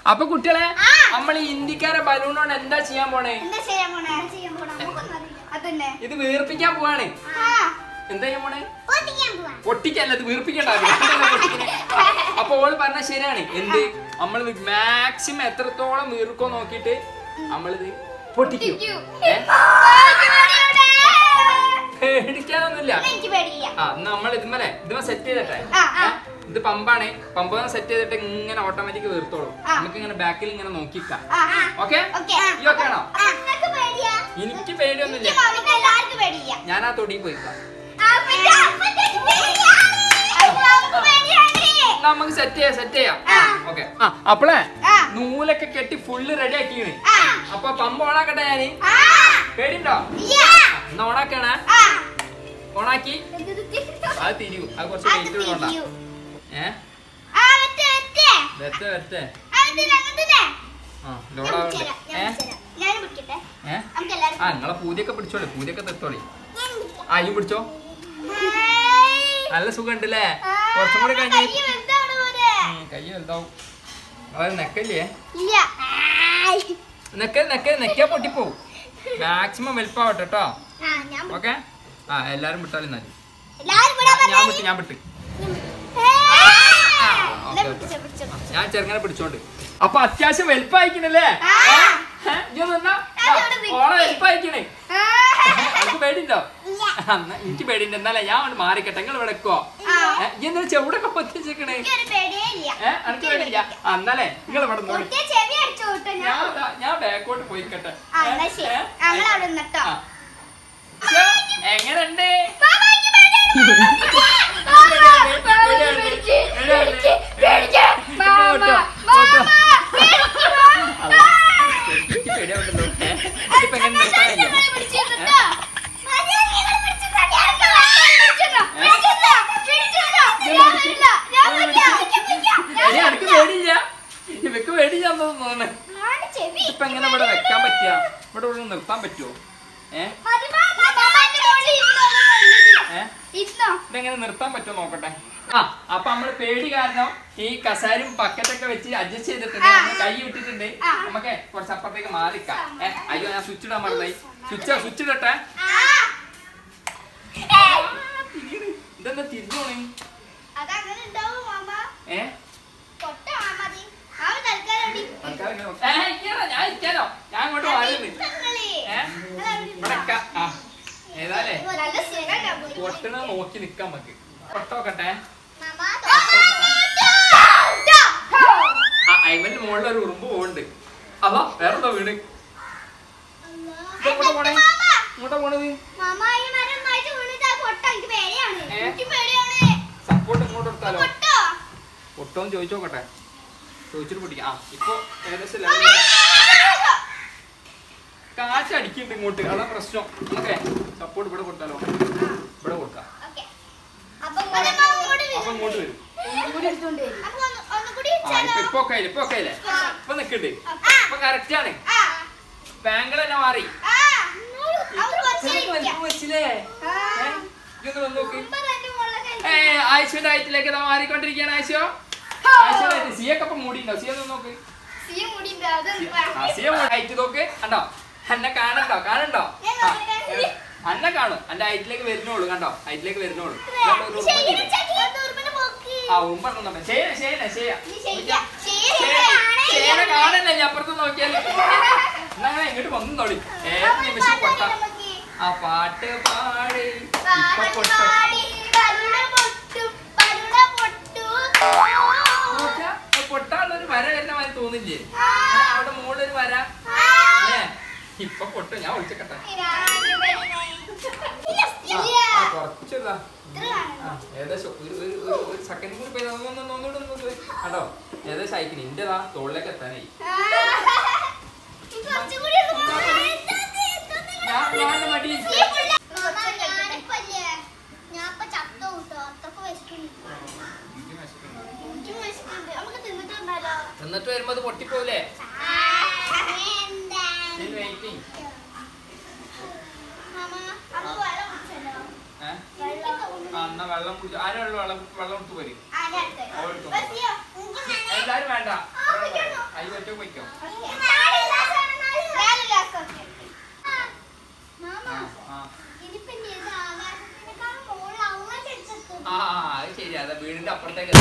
അപ്പൊ കുട്ടികളെ നമ്മൾ ഈ ഇന്ത്യക്കാരെ ബലൂൺ കൊണ്ട് എന്താ ചെയ്യാൻ പോണേ എന്താ ചെയ്യാൻ പോണേ ചെയ്യാൻ പോണേ അതന്നെ ഇത് വീർപ്പിക്കാൻ പോവാണ് ആ എന്താ ചെയ്യാൻ പോണേ പൊട്ടിക്കാൻ പോവാ പൊട്ടിക്കല്ല ഇത് വീർപ്പിക്കണ്ട അപ്പൊ ഓള് പറഞ്ഞ ശരിയാണ് എന്ത് നമ്മൾ മാക്സിമം എത്രത്തോളം വീർക്കോ നോക്കിയിട്ട് നമ്മളിത് പൊട്ടിക്കും ഏ? പേടിക്കാനൊന്നുമില്ല എനിക്ക് പേടിയില്ല ആ നമ്മൾ ഇതുമല്ലേ ഇതുമ സെറ്റ് ചെയ്തിട്ടെ ആ, ആ. ഏ? ഇത് പമ്പാണ് പമ്പ് സെറ്റ് ചെയ്തിട്ട് ഇങ്ങനെ ഓട്ടോമാറ്റിക് വീർത്തോളും ആ. നമുക്ക് ഇങ്ങനെ ബാക്കിൽ ഇങ്ങനെ നോക്കിക്കാം ആ ആ ഓക്കെ ഓക്കേ ഈ ഓക്കെ ആണോ ആ, നിനക്ക് പേടിയാ എനിക്ക് പേടിയൊന്നുമില്ല എനിക്ക് മമ്മിക്ക് എല്ലാവർക്കും പേടിയില്ല ഞാൻ ആ തൊടി പോയിക്കാം ആ, പിന്നെ അമ്മയ്ക്ക് പേടിയാ. അത് നമുക്ക് പേടിയാണ്. നമുക്ക് സെറ്റ് ചെയ്യാം സെറ്റ് ചെയ്യാം ആ. ഓക്കെ ആ അപ്പളേ ആ. നൂലൊക്കെ കെട്ടി ഫുള്ള് റെഡി ആക്കിയാണ് ആ. അപ്പൊ പമ്പ് ഓണാക്കട്ടെ ഞാന് ആ. പേടിണ്ടോ ഇല്ല. എന്നാ ഓണാക്കണ ആ. ഓണാക്കി ഇത് തിരിച്ചു. അത് തിരിയൂ അത് കുറച്ച് അത് വെയിറ്റ് ഉള്ളതുകൊണ്ടാ തിരിയൂ. ഏ ആ, വെറ്റ്, വെറ്റ്. വെത്തെ വെത്തെ ആ, ഇതില്, അങ്ങനത്തെ. ആ ഞാൻ ലോഡാവണ്ട് പിടിച്ചുതരാം, ഞാൻ ഏ പിടിച്ചുതരാം. ഞാനും പിടിക്കട്ടെ ഏ നമുക്ക് എല്ലാവർക്കും ആ നിങ്ങളെ പൂതിയൊക്കെ പിടിച്ചോളി പൂതിയൊക്കെ തെത്തോളി ഞാൻ പിടിക്കാം. ആ ഈ പിടിച്ചോ ഹായ്. നല്ല സുഖം ഉണ്ടല്ലേ ആ, കുറച്ചും കൂടി കൈ കഴിഞ്ഞ് വലുതാണ് പോലെ. ഉം, കൈ വലുതാവും അത് നെക്കല്ലേ ഇല്ല. ഹായ്. നെക്ക നെക്ക നെക്കിയാ പൊട്ടിപ്പോവും മാക്സിമം വലുപ്പാവട്ടെ കേട്ടോ ആ, ഞാൻ പിടി- ഓക്കെ ആ എല്ലാരും വിട്ടാലും മതി എല്ലാവരും വിടാൻ ഞാൻ പറഞ്ഞാ വിട്ട് ഞാൻ വിട്ട് ഹായ്. ആ, എന്നാ ഓക്കേ, പിടിച്ചോ, പിടിച്ചോ, ആ, പിടിച്ചോ. ഞാൻ ചെറുങ്ങനെ പിടിച്ചോണ്ട് അപ്പൊ അത്യാവശ്യം വലുപ്പായിക്കണല്ലേ ആ. ഏ? ഇയ്യ് നിന്നാ? ഞാൻ ഇവിടെ നിൽക്കാം. ഓളെ വലുപ്പായിക്കണേ ആ. എനിക്ക് പേടിണ്ടോ ഇല്ല. എന്നാ എനിക്ക് പേടിണ്ട് എന്നാലേ ഞാൻ അങ്ങോട്ട് മാറിക്കട്ടെ നിങ്ങൾ ഇവിടെ വെക്കോ ആ. എന്താ ചെവിടൊക്കെ പൊത്തിച്ചേക്കണേ എനിക്കൊരു പേടിയേ ഇല്ല. ഏഹ് എനിക്ക് പേടില്ല ആ, എന്നാലേ നിങ്ങൾ ഇവിടെ നോക്കി കുട്ടിയെ ചെവി അടിച്ചു വിട്ടോ ഞാൻ. ഞാൻ ദാ- ഞാൻ ബാക്കോട്ട് പോയിക്കട്ടെ ആ, എന്നാ ഏ? ശരി. ഏ? ഞങ്ങൾ അവിടെ നിന്നിട്ടോ. ആ. ശ്ശോ, എങ്ങനുണ്ട് മാമാ, എനിക്ക് പേടിയാണ്, മാമാ. മാമാ, മാമാ, പേടിച്ച്, പേടിച്ച്, പേടിച്ച്. മാമാ, മാമാ, പേടിച്ച്, മാമാ. എനിക്ക് പേടിയാവുണ്ടല്ലോ ഏ? അത് ഇതിപ്പോ എങ്ങനെ നിർത്താൻ സന്തോഷം കഴിയും? ഞങ്ങളെ പിടിച്ചിരുന്നിട്ടോ. മതി, ഞങ്ങളെ പിടിച്ചിരുന്നോ, ഞങ്ങൾക്ക് പിടിച്ചിരുന്നോ, പിടിച്ചിരുന്നോ, പിടിച്ചിരുന്നോ. ഞാൻ വരില്ല, ഞാൻ വരില്ല, എനിക്ക് പിടിക്കാം, ഞാൻ എടി, അനക്ക് വരില്ല. പേടിയില്ല ഇവക്ക് പേടിയില്ലാന്ന് തോന്നുന്നു ആണ് ചെവി. ഇപ്പൊ എങ്ങനെ ഇവിടെ വെക്കാൻ പറ്റിയ ഇവിടെ ഇവിടെ നിർത്താൻ പറ്റുമോ ഏ മതി, മാമാ, മാമാ, എന്റെ മുകളിൽ ഇരുന്നോ, ഇരുന്നോ. ഏ ഇരുന്നോ. ഇതെങ്ങനെ നിർത്താൻ പറ്റുമോ നോക്കട്ടെ ആ അപ്പൊ നമ്മള് പേടി കാരണം ഈ കസാരും ബക്കറ്റൊക്കെ വെച്ച് അഡ്ജസ്റ്റ് ചെയ്തിട്ടുണ്ട് ആ. നമ്മള് കൈ വിട്ടിട്ടുണ്ട് ആ. നമുക്ക് കുറച്ച് അപ്പുറത്തേക്ക് മാറിക്കാം ഏ അയ്യോ ഞാൻ സ്വിച്ച് ഇടാൻ മറന്നായി സ്വിച്ച് സ്വിച്ച് ഇടട്ടെ ആ. ഇതെന്താ തിരിഞ്ഞു പോണേ അതങ്ങനെ ഉണ്ടാവും മാമ ഏ പൊട്ട മാമതി മാമ തൽക്കാലം അവിടെ തൽക്കാലം ഇങ്ങനെ നോക്ക്. ഏ, ഇരിക്കാനോ? ഞാൻ ഇരിക്കാനോ ഞാൻ അങ്ങോട്ട് മാറുന്നു ഇരിക്കങ്ങള്. ഏ ഇവിടെ നിക്കാം. ആ ഏതാലേ നല്ല സുഖം ഉണ്ടാവും. പൊട്ടണ നോക്കി നിക്കാം നമുക്ക് പൊട്ടോക്കട്ടെ മാമ, തൊട്ടോ. ആ അയവന്റെ മുകളിൽ ഒരു ഉറുമ്പ് പോകുന്നുണ്ട് അതാ വേറെന്താ വീട് ഇതെങ്ങോട്ടാ പോണേ മാമ, ഇങ്ങോട്ടാ പോണത് മാമ, ഈ മരം നന്നായിട്ട് വീണിട്ട് ആ പൊട്ട എനിക്ക് പേടിയാണ്. ഏ? എനിക്ക് പേടിയാണ്. സപ്പോർട്ട് ഇങ്ങോട്ട് എടുത്താലോ പൊട്ടോ? പൊട്ടോന്ന് ചോദിച്ചോക്കട്ടെ ചോദിച്ചിട്ട് പൊട്ടിക്കാം ആ ഇപ്പൊ ഏകദേശം മാമ, level ആയി. കാറ്റ് അടിക്കുന്നുണ്ട് ഇങ്ങോട്ട് അതാ പ്രശ്നം ഓക്കെ സപ്പോർട്ട് ഇവിടെ കൊടുത്താലോ ഇവിടെ കൊടുക്കാം ഓക്കേ. അപ്പൊ ഇങ്ങനെ മാമ ഇങ്ങോട്ട് അപ്പൊ വരും. ഇങ്ങോട്ട് വരും അപ്പൊ ഒന്ന്- ഒന്നുകൂടി ആ ഇപ്പൊ വെച്ചാലോ? ഇപ്പൊ ഒക്കെ ഇപ്പൊ ഒക്കെ ഇല്ലേ ആ. ഇപ്പൊ നിക്കണ്ട് ആ. ഇപ്പൊ കറക്റ്റ് ആണ് ആ. ബാങ്കിൾ തന്നെ മാറി ആ. അവര് കുറച്ച് ഇത്രയ്ക്ക് ഇരിക്കാം. വലിപ്പം വെച്ചില്ലേ ആ. ഏ? ഇതൊന്ന് വന്ന് നോക്ക് ഇപ്പൊ തന്നെ മുളക് ഏ ആയിഷയുടെ ഹൈറ്റിലേക്ക് ഇതാ മാറിക്കൊണ്ടിരിക്കുകയാണ് ആയിഷോ ആയിഷയുടെ ഹൈറ്റ് സിയൊക്കെ ഇപ്പൊ മൂടിണ്ടോ സിയ ഒന്ന് നോക്ക് സീ മുടിയുണ്ട് അത് ആ, സിയ ഹൈറ്റ് നോക്ക് കണ്ടോ എന്നെ കാണണ്ടോ കാണണ്ടോ ഞാൻ ആ, നോക്കട്ടെ. ഏ, അന്നെ കാണും എന്റെ ഹൈറ്റിലേക്ക് വരുന്നോളൂ കണ്ടോ ഹൈറ്റിലേക്ക് വരുന്നോളൂ ശരിയാണ് ചക്കി. അത് ഉറുമ്പിനെ പോക്ക്. ആ ഉമ്പറന്നുണ്ടോ ശരി ശരി ശരി നീ ശരിയാ. ശരി, ചേനെ കാണാനില്ല. കാണല്ലേ ഞാൻ അപ്പുറത്ത് നോക്കിയാല് എന്നാ അങ്ങനെ ഇങ്ങോട്ട് വന്നു തോളി ഏത് അവൾ നിമിഷം പാട്ടാടി പൊട്ടാ നമുക്ക്. ആ പാട്ട് പാടി ഇപ്പൊ പാടി പൊട്ടും പാടി വരുണ പൊട്ടും, വരുണ പൊട്ടു. നോക്കിയാ, ആ പൊട്ടാനുള്ളൊരു വര വരുന്ന മാതിരി തോന്നില്ലേ ആ. ആ, അവിടെ മുകളിലൊരു വര ആ. ഏ ഇപ്പൊ പൊട്ടും ഞാൻ വിളിച്ചേക്കട്ടെ ഇതാണ് വരുന്നേ. ഇല്ല, ആ, ഇല്ല. ആ, കുറച്ചിതാ ഇത്ര കാണുന്നു. ആ, ഏകദേശം ഒരു ഒരു ഒരു- ഒരു സെക്കൻഡ് കൂടി പോയി ഒന്ന് ഒന്ന് ഒന്നുകൂടെ ഒന്ന് പോയി. കണ്ടോ ഏകദേശം അയക്കണി ഇന്റെതാ തോളിലേക്ക് എത്താനായി ആ. ഇത് കുറച്ചും കൂടി ഒന്ന് പോകാം. എത്താതെ, എത്താതെ. ഞാൻ ഞാൻ മടി ഈ പുള്ള- മാമാ, ഞാനിപ്പോ ഇല്ലേ, ഞാനിപ്പോ ചത്തു കേട്ടോ. അത്രക്ക് വിശക്കുന്നുണ്ട്. എനിക്കും വിശക്കുന്നുണ്ട്. നമുക്ക് തിന്നിട്ട് വന്നാലോ? എന്നിട്ട് വരുമ്പോ അത് പൊട്ടിപ്പോവില്ലേ ആ, എന്താ? വെയിറ്റിംഗ് മാമാ, അപ്പൊ വെള്ളം കുടിച്ചല്ലോ. ഏഹ് വെള്ളം. ആ എന്നാ വെള്ളം കുടിച്ചു ആരും വെള്ളം വെള്ളം എടുത്ത് വരും ആ, ഞാൻ എടുത്ത്. ഓ, എടുത്തോ. ബസ്സിയോ? എനിക്ക് വേണം. എല്ലാരും വേണ്ട ആ, കുടിക്കണോ? അയ്യോ ഒറ്റ പോയിക്കോ ആ ആ ആ ആ, അത് ശരി അതെ വീടിന്റെ അപ്പുറത്തേക്ക്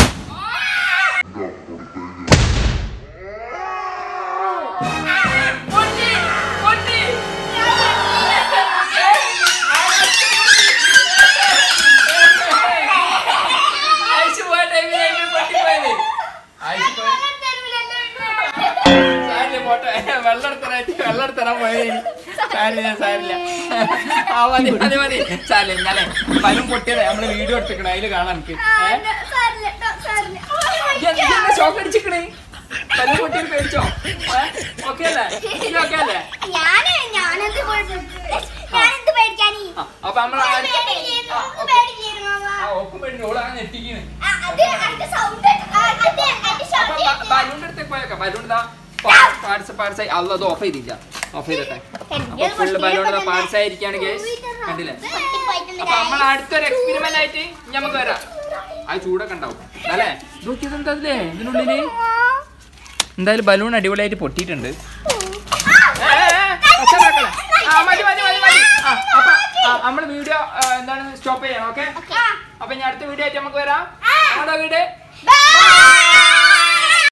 പൊട്ടി, പൊട്ടി. ആയിഷ് പോയ ടൈമിൽ പൊട്ടിപ്പോയത് ആയിഷ് പോയ സാരില്ല പോട്ടെ വെള്ളം എടുത്തരായിട്ട് വെള്ളം എടുത്തരാൻ പോയത് സാരില്ല സാരില്ല ആ മതി മതി മതി സാരില്ല ഇന്നലെ പലും പൊട്ടിയത് നമ്മള് വീഡിയോ എടുത്തിക്കണേ അതില് കാണാൻ എനിക്ക് ഷോക്ക് അടിച്ചിക്കണേ പലും പൊട്ടിയത് പേടിച്ചോ ഓക്കെ അല്ലേ ഓക്കെ അല്ലേ ഞാന് ഞാനെന്ത് കുഴപ്പം ഞാനെന്ത് പേടിക്കാനീ ആ, അപ്പൊ നമ്മള് ആ- പേടിയില്ലായിരുന്നു, ആ, നമുക്ക് പേടിയില്ലായിരുന്നു മാമ. ആ ഒപ്പം പേടിച്ചു ഓളാ നെറ്റിക്കണ് ആ, അത് അതിന്റെ sound കേട്ട്- ആ, അത് അതിന്റെ sound അപ്പൊ കേട്ട് ബലൂണിന്റെ അടുത്തേക്ക് പോയേക്കാം ബലൂൺ ഇതാ പാർട്സ് പാർട്സ് ആയി അല്ല അത് ഓഫ് ചെയ്തില്ല ഓഫ് ചെയ്തിട്ടെ അപ്പൊ ഫുള്ള് ബലൂൺ പാർട്സ് ആയിരിക്കാണ് കേസ് കണ്ടില്ലേ പൊട്ടിപ്പോയിട്ടുണ്ട് അപ്പൊ നമ്മൾ അടുത്തൊരു എക്സ്പെരിമെന്റ് ആയിട്ട് ഇനി നമുക്ക് വരാം ആ ചൂടൊക്കെ ഉണ്ടാവും അല്ലേ നോക്കിയത് എന്താ അതിലേ ഇതിനുള്ളില് എന്തായാലും ബലൂൺ അടിപൊളിയായിട്ട് പൊട്ടിയിട്ടുണ്ട് ഏ, ഏ, ഏ, ഒച്ച ഉണ്ടാക്കല്ലേ? ആ, മതി, മതി, മതി, മതി. ആ, അപ്പൊ നമ്മൾ വീഡിയോ എന്താണ് സ്റ്റോപ്പ് ചെയ്യാം ഓക്കെ അപ്പൊ ഇനി അടുത്ത വീഡിയോ ആയിട്ട് നമുക്ക് വരാം നമ്മുടെ വീട് Bye.